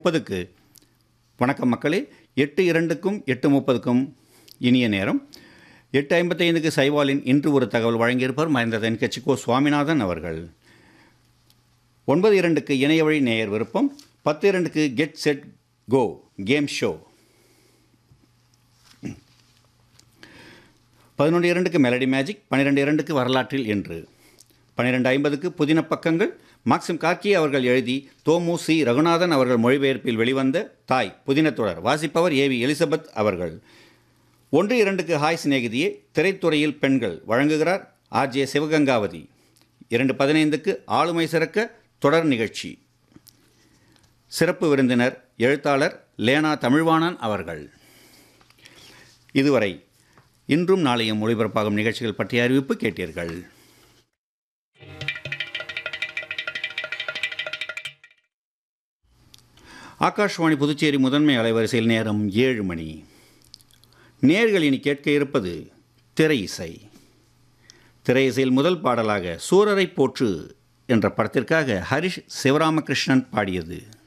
முப்பதுக்கு வணக்கம் மக்களே எட்டு இரண்டுக்கும் எட்டு முப்பதுக்கும் இனிய நேரம் எட்டு ஐம்பத்தைந்துக்கு சைவாலின் இன்று ஒரு தகவல் வழங்கியிருப்பார் மறைந்த தென்கட்சி கோ சுவாமிநாதன் அவர்கள் ஒன்பது இரண்டுக்கு இணைய வழி நேயர் விருப்பம் பத்து இரண்டுக்கு get set go game show பதினொன்று இரண்டுக்கு மெலடி மேஜிக் பன்னிரெண்டு இரண்டுக்கு வரலாற்றில் என்று பன்னிரெண்டு ஐம்பதுக்கு புதின பக்கங்கள் மாக்சிம் கார்கி அவர்கள் எழுதி தோமு சி ரகுநாதன் அவர்கள் மொழிபெயர்ப்பில் வெளிவந்த தாய் புதின தொடர் வாசிப்பவர் ஏவி எலிசபெத் அவர்கள் ஒன்று இரண்டுக்கு ஹாய் சிநேகிதியே திரைத்துறையில் பெண்கள் வழங்குகிறார் ஆர்ஜே சிவகங்காவதி இரண்டு பதினைந்துக்கு ஆளுமை சிறக்க தொடர் நிகழ்ச்சி சிறப்பு விருந்தினர் எழுத்தாளர் லேனா தமிழ்வாணன் அவர்கள் இதுவரை இன்றும் நாளையும் ஒளிபரப்பாகும் நிகழ்ச்சிகள் பற்றிய அறிவிப்பு கேட்டீர்கள் ஆகாஷ்வாணி புதுச்சேரி முதன்மை அலைவரிசையில் நேரம் ஏழு மணி நேர்கள் இனி கேட்க இருப்பது திரை இசை திரை இசையில் முதல் பாடலாக சூரரை போற்று என்ற படத்திற்காக ஹரிஷ் சிவராமகிருஷ்ணன் பாடியது